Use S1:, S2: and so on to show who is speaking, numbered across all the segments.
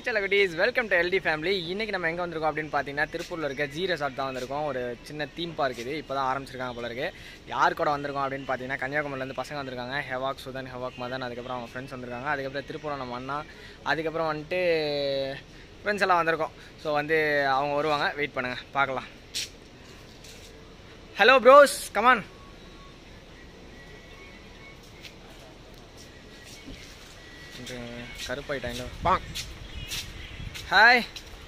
S1: Hi குட்டீஸ் welcome to LT family இன்னைக்கு நம்ம எங்கே வந்திருக்கோம் அப்படின்னு பார்த்தீங்கன்னா திருப்பூரில் இருக்க ஜி ரெசார்ட் தான் வந்திருக்கோம் ஒரு சின்ன தீம் பார்க் இது இப்போ தான் ஆரம்பிச்சிருக்காங்க போல இருக்கு யார் கூட வந்திருக்கோம் அப்படின்னு பார்த்தீங்கன்னா கன்னியாகுமரிலேருந்து பசங்க வந்திருக்காங்க ஹெவாக் சுதன் ஹெவாக் மதன் அதுக்கப்புறம் அவங்க ஃப்ரெண்ட்ஸ் வந்திருக்காங்க அதுக்கப்புறம் திருப்பூரம் நம்ம அண்ணா அதுக்கப்புறம் வந்துட்டு ஃப்ரெண்ட்ஸ் எல்லாம் வந்திருக்கோம் ஸோ வந்து அவங்க வருவாங்க வெயிட் பண்ணுங்கள் பார்க்கலாம் ஹலோ ப்ரோஸ் கமான் கருப்பாயிட்டாங்க பாங் ஹாய்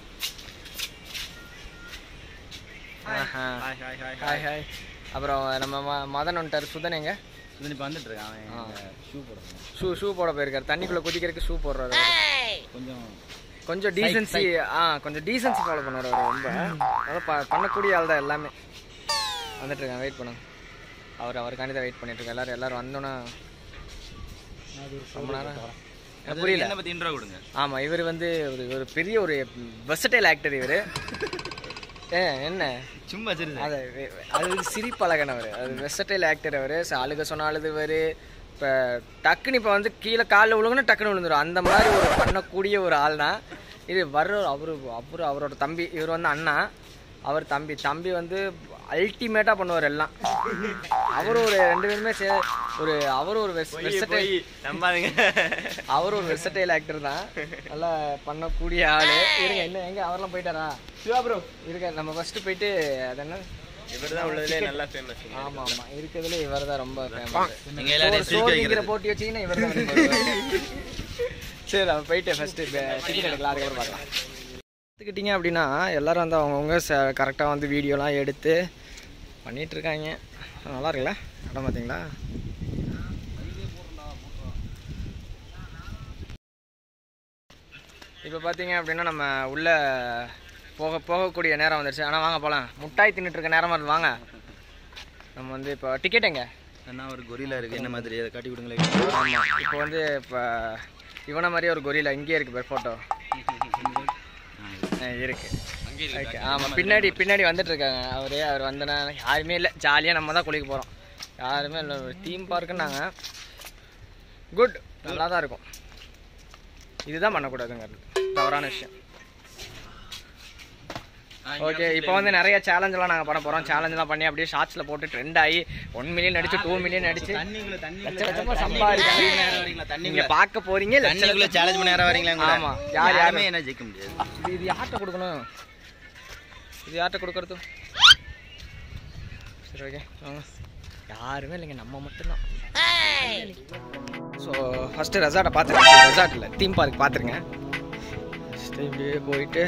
S1: ஆஹா. ஹாய் ஹாய் அப்புறம் நம்ம ம- மதன் வந்துட்டார் சுதன் எங்க
S2: இப்போ வந்துட்டு இருக்கான் அவன் ஷூ போடுறான்
S1: ஷூ ஷூ போட போயிருக்காரு தண்ணிக்குள்ள குதிக்கிறதுக்கு ஷூ போடுறாரு
S2: கொஞ்சம்
S1: கொஞ்சம் டீசன்சி ஆ கொஞ்சம் டீசன்சி ஃபாலோ பண்ணுவார் அவர் ரொம்ப அதனால ப- பண்ணக்கூடிய ஆள் தான் எல்லாமே வந்துட்டு இருக்காங்க வெயிட் பண்ணுங்க அவர் அவருக்காண்டி தான் வெயிட் பண்ணிட்டு இருக்காங்க எல்லாரும் எல்லாரும் வந்தோன்னா ரொம்ப நேரம் எனக்கு புரியல
S2: என்ன பத்தி இன்ட்ரோ கொடுங்க
S1: ஆமா இவர் வந்து ஒரு ஒரு பெரிய ஒரு வெர்சடைல் ஆக்டர் இவர் ஏ என்ன
S2: சும்மா சரி
S1: அது அது சிரிப்பழகன் அவர் அது வெர்சடைல் ஆக்டர் அவர் அழுக சொன்ன அழுதுவர் இப்போ டக்குன்னு இப்போ வந்து கீழே காலில் விழுங்கன்னு டக்குன்னு விழுந்துரும் அந்த மாதிரி ஒரு பண்ணக்கூடிய ஒரு ஆள் தான் இது வர்ற அவரு அவரு அவரோட தம்பி இவர் வந்து அண்ணா அவர் தம்பி தம்பி வந்து அல்டிமேட்டாக பண்ணுவார் எல்லாம் அவர் ஒரு ரெண்டு பேருமே சே ஒரு அவர் ஒரு வெர்சடைல்
S2: நம்பாதீங்க
S1: அவர் ஒரு வெர்சடைல் ஆக்டர் தான் நல்லா பண்ணக்கூடிய ஆளு இருங்க என்ன எங்க அவரெல்லாம் போயிட்டாரா சிவா ப்ரோ இருக்க நம்ம ஃபர்ஸ்ட் போயிட்டு அது என்ன
S2: இவர் தான் உள்ளதுலே நல்லா ஃபேமஸ்
S1: ஆமா ஆமா இருக்கிறதுல இவர் தான் ரொம்ப ஃபேமஸ்
S2: நீங்க எல்லாரையும் சிரிக்க
S1: சோதிக்கிற
S2: வைக்கிறது
S1: போட்டி வச்சீங்கன்னா இவர் தான் சரி நம்ம போயிட்டு ஃபர்ஸ்ட் டிக்கெட் எடுக்கலாம் அதுக்கப்புறம் பார்க்கலாம் எடுத்துக்கிட்டீங்க அப்படின்னா எல்லாரும் வந்து அவங்கவுங்க கரெக்டாக வந்து வீடியோலாம் எடுத்து பண்ணிட்டு இருக்காங்க நல்லா இருக்குல்ல இடம் பார்த்தீங்களா இப்போ பார்த்தீங்க அப்படின்னா நம்ம உள்ள போக போகக்கூடிய நேரம் வந்துருச்சு ஆனால் வாங்க போகலாம் முட்டாய் தின்னுட்டு இருக்க நேரமா இருந்து வாங்க நம்ம வந்து இப்போ டிக்கெட் எங்க
S2: என்ன ஒரு கொரிலா இருக்கு என்ன மாதிரி அதை காட்டி கொடுங்களேன்
S1: ஆமாம் இப்போ வந்து இப்போ இவனை மாதிரியே ஒரு கொரிலா இங்கேயே இருக்கு பேர் ஃபோட்டோ இருக்கு ஓகே ஆமாம் பின்னாடி பின்னாடி வந்துட்டு இருக்காங்க அவரே அவர் வந்தனா யாருமே இல்லை ஜாலியாக நம்ம தான் குளிக்க போகிறோம் யாருமே இல்லை தீம் பார்க்குன்னாங்க குட் நல்லா தான் இருக்கும் இதுதான் பண்ணக்கூடாதுங்கிறது தவறான விஷயம் ஓகே இப்போ வந்து நிறைய சேலஞ்செலாம் நாங்கள் பண்ண போகிறோம் சேலஞ்செலாம் பண்ணி அப்படியே ஷார்ட்ஸில் போட்டு ட்ரெண்ட் ஆகி ஒன் மில்லியன் அடிச்சு டூ மில்லியன் அடிச்சு
S2: தண்ணிக்குள்ள தண்ணி
S1: லட்ச லட்சமா சம்பாதிக்கிறாங்க
S2: வரீங்களா
S1: நீங்க
S2: தண்ணிக்குள்ள
S1: பார்க்க போறீங்க லட்ச
S2: தண்ணிக்குள்ள சேலஞ்ச் பண்ண நேரம் வரீங்களா கூட
S1: ஆமா. யார்
S2: யாருமே என்ன ஜெயிக்க முடியாது
S1: இது இது யார்கிட்ட கொடுக்கணும் இது யார்கிட்ட கொடுக்கறது சரி ஓகே வாங்க யாருமே இல்லைங்க நம்ம மட்டும்தான் ஸோ ஃபஸ்ட்டு ரெசார்ட்டை பார்த்துருங்க ரெசார்ட் இல்லை தீம் பார்க் பார்த்துருங்க ஃபஸ்ட்டு இப்படியே போயிட்டு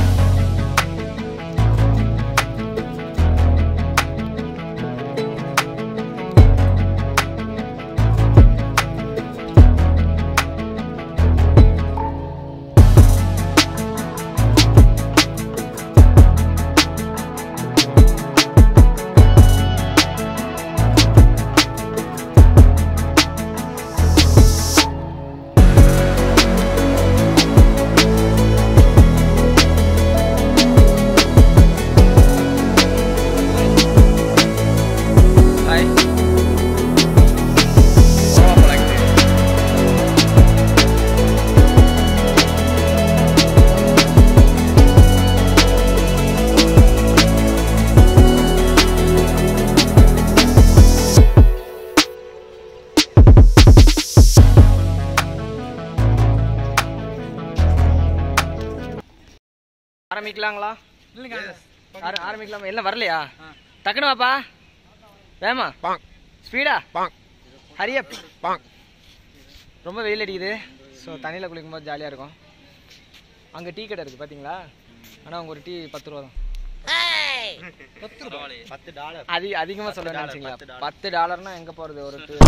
S1: ஹாய் ஆரம்பிக்கலாங்களா ஆர- ஆரம்பிக்கலாமா எல்லாம் வரலையா டக்குனு வாப்பா வேமா பாங் ஸ்பீடா பாங் ஹரியப் பாங் ரொம்ப வெயில் அடிக்குது ஸோ தண்ணியில் குளிக்கும்போது ஜாலியாக இருக்கும் அங்கே டீ கடை இருக்குது பார்த்தீங்களா ஆனால் அவங்க ஒரு டீ பத்து ரூபா தான்
S2: பத்து டாலர்
S1: அது அதிகமாக சொல்ல நினச்சிங்களா பத்து டாலர்னா எங்கே போகிறது ஒரு டூ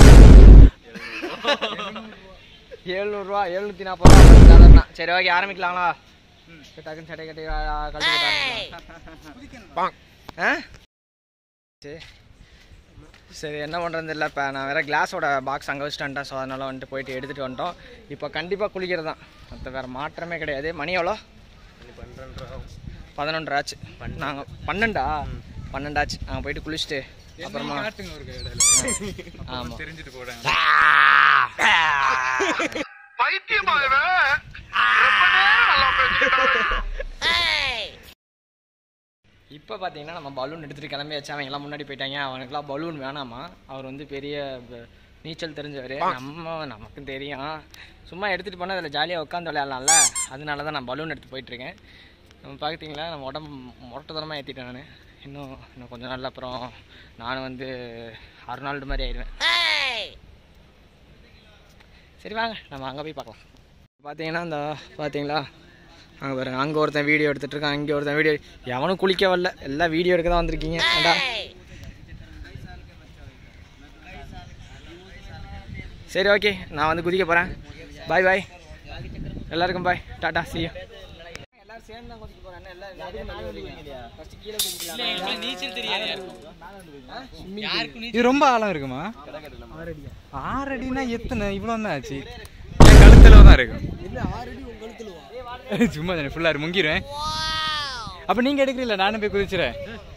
S1: எழுநூறுவா எழுநூற்றி நாற்பது ரூபா பத்து டாலர்னா சரி ஓகே ஆரம்பிக்கலாங்களா சரி, டக்குன்னு சட்டை கட்டி ஆ, ஆ, கழட்டி போட்டு பாங் ஆ சரி சரி என்ன பண்ணுறது இல்லை இப்போ நான் வேற கிளாஸோட பாக்ஸ் அங்கே வச்சுட்டேன்ட்டேன் ஸோ அதனால் வந்துட்டு போயிட்டு எடுத்துகிட்டு வந்துட்டோம் இப்போ கண்டிப்பாக குளிக்கிறது தான் மற்ற வேறு மாற்றமே கிடையாது மணி எவ்வளோ பதினொன்றரை ஆச்சு நாங்கள் பன்னெண்டா பன்னெண்டாச்சு நாங்கள் போயிட்டு குளிச்சுட்டு அப்புறமா ஆமாம்
S3: தெரிஞ்சுட்டு போறேன்
S4: பைத்தியமாகவே ரொம்ப நேரம் நல்லா
S1: இப்போ பார்த்தீங்கன்னா நம்ம பலூன் எடுத்துகிட்டு கிளம்பி வச்சு அவங்க எல்லாம் முன்னாடி போயிட்டாங்க அவனுக்குலாம் பலூன் வேணாமா அவர் வந்து பெரிய ப- நீச்சல் தெரிஞ்சவர் நம்ம நமக்கும் தெரியும் சும்மா எடுத்துகிட்டு போனால் அதில் ஜாலியாக உட்காந்து விளையாடலாம்ல அதனால தான் நான் பலூன் எடுத்து போயிட்டுருக்கேன் நம்ம பார்த்தீங்களா நம்ம உடம்பு மொட்டத்தனமாக ஏற்றிட்டேன் நான் இன்னும் இன்னும் கொஞ்ச நாள்ல அப்புறம் நானும் வந்து அருணால்டு மாதிரி ஆயிடுவேன் சரி வாங்க நம்ம அங்கே போய் பார்க்கலாம் பார்த்தீங்கன்னா இந்த பார்த்தீங்களா அங்கே பாருங்க அங்கே ஒருத்தன் வீடியோ எடுத்துட்டு இருக்கான் இங்கே ஒருத்தன் வீடியோ எவனும் குளிக்க வரல எல்லாம் வீடியோ எடுக்க தான் வந்திருக்கீங்க ஏண்டா சரி ஓகே நான் வந்து குதிக்க போகிறேன் பாய் பாய் எல்லாருக்கும் பாய் டாடா see you எல்லாரும் சேர்ந்து தான் குதிக்க போகிறேன் ஃபஸ்ட்டு கீழே குதிக்கலாம் நீச்சல் தெரியாது
S3: இது ரொம்ப ஆழம் இருக்குமா ஆறு அடினா எத்தனை இவ்வளோ தான் ஆச்சு என் கழுத்துல தான் இருக்கும் சும்மா தானே ஃபுல்லாக முங்கிடுவேன் அப்போ நீங்கள் எடுக்கிறீல்ல நானும் போய் குதிச்சுறேன்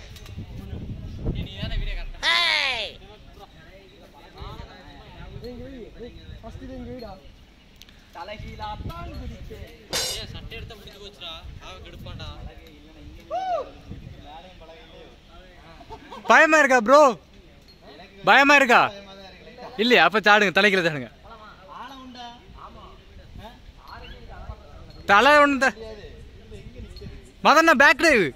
S3: பயமா இருக்கா ப்ரோ பயமா இருக்கா இல்லையா அப்ப சாடுங்க தலைக்கில சாடுங்க தலை ஒன்று மதண்ணா பேக் டைவ்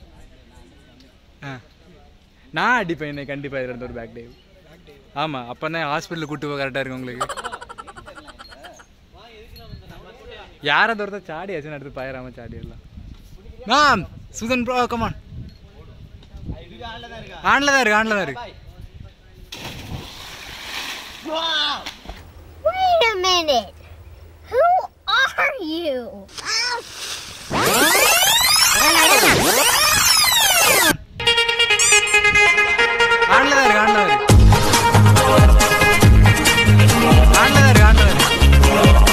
S3: நான் அடிப்பேன் என்னை கண்டிப்பா இதுல இருந்து ஒரு பேக் டைவ் ஆமா அப்பதான் ஹாஸ்பிட்டல் கூட்டு போக கரெக்டா இருக்கும் உங்களுக்கு யாரை தவிர்த்தா சாடி ஆச்சுன்னு அடுத்து பயிராம சாடிடலாம் மேம் சுதன் ப்ரோ கமான் ஆன்ல தான் இருக்கு ஆன்ல தான் இருக்கு
S4: Wait a minute. Who are you?
S3: ஆன்ல தான் இருக்கு ஆன்ல தான் இருக்கு ஆன்ல தான் இருக்கு ஆன்ல தான் இருக்கு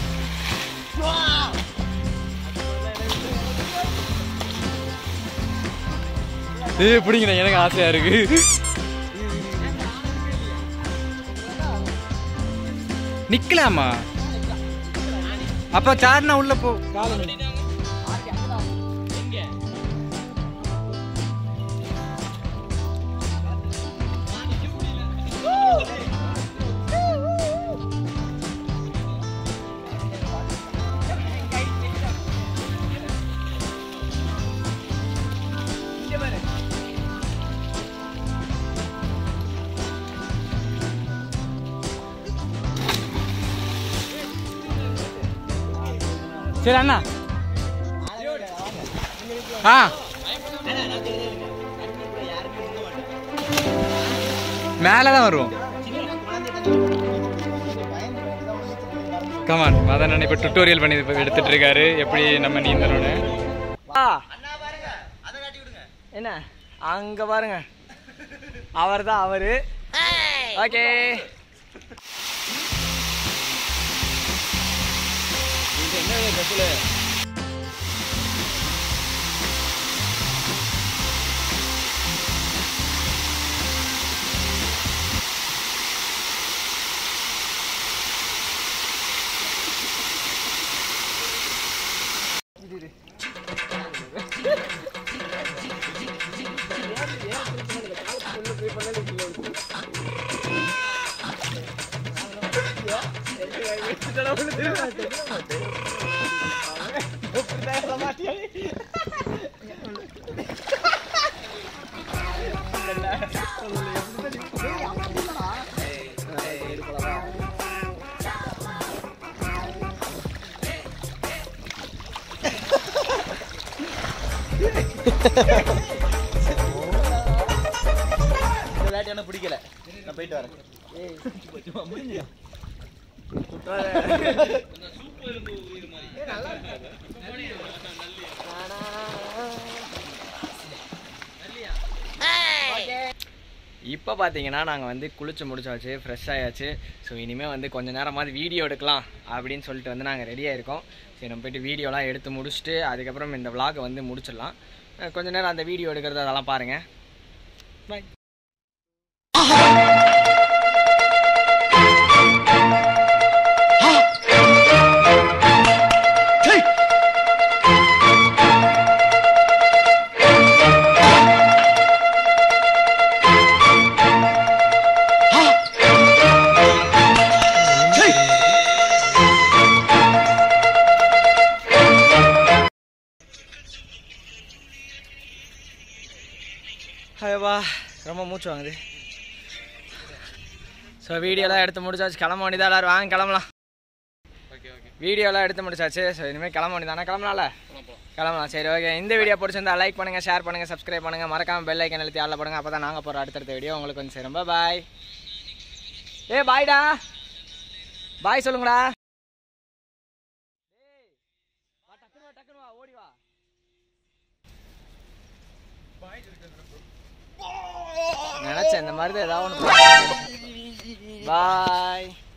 S3: ஏய் பிடிங்கண்ணா எனக்கு ஆசையா இருக்கு நிக்கலாமா அப்ப சார்னா உள்ள போ காலம் சரி அண்ணா ஆ மேலே தான் வருவோம் கமான் மதன் அண்ணன் இப்போ டுட்டோரியல் பண்ணி இப்ப எடுத்துட்டு இருக்காரு எப்படி நம்ம நீந்தணும்னு
S1: ஆ என்ன அங்க பாருங்க அவர் தான் அவரு ஓகே
S2: இந்த விளையாட்டு எனக்கு பிடிக்கல நான் போயிட்டு வரேன்
S1: இப்போ பார்த்தீங்கன்னா நாங்கள் வந்து குளிச்சு முடிச்சாச்சு ஃப்ரெஷ் ஆயாச்சு ஸோ இனிமேல் வந்து கொஞ்ச நேரமாவது வீடியோ எடுக்கலாம் அப்படின்னு சொல்லிட்டு வந்து நாங்கள் ரெடியாக இருக்கோம் சரி நம்ம போயிட்டு வீடியோலாம் எடுத்து முடிச்சுட்டு அதுக்கப்புறம் இந்த vlog வந்து முடிச்சிடலாம் அஹ் கொஞ்ச நேரம் அந்த வீடியோ எடுக்கிறது அதெல்லாம் பாருங்கள் பாய் வா ரொம்ப மூச்சு வாங்குது ஸோ வீடியோலாம் எடுத்து முடிச்சாச்சு கிளம்ப வேண்டியதா எல்லாரும் வாங்க கிளம்பலாம்
S3: ஓகே ஓகே
S1: வீடியோலாம் எடுத்து முடிச்சாச்சு ஸோ இனிமேல் கிளம்ப வேண்டியதானே கிளம்பலாம்ல கிளம்பலாம் சரி ஓகே இந்த வீடியோ பிடிச்சிருந்தா லைக் பண்ணுங்கள் ஷேர் பண்ணுங்கள் சப்ஸ்கிரைப் பண்ணுங்கள் மறக்காம பெல் ஐக்கன் எழுத்தி ஆளில் போடுங்க அப்போ தான் நாங்கள் போகிற அடுத்தடுத்த வீடியோ உங்களுக்கு வந்து சேரும் பாய் ஏ பாய்டா பாய் சொல்லுங்கடா ஓடி வா நினைச்சேன் இந்த மாதிரி தான் ஏதாவது ஒன்று பாய்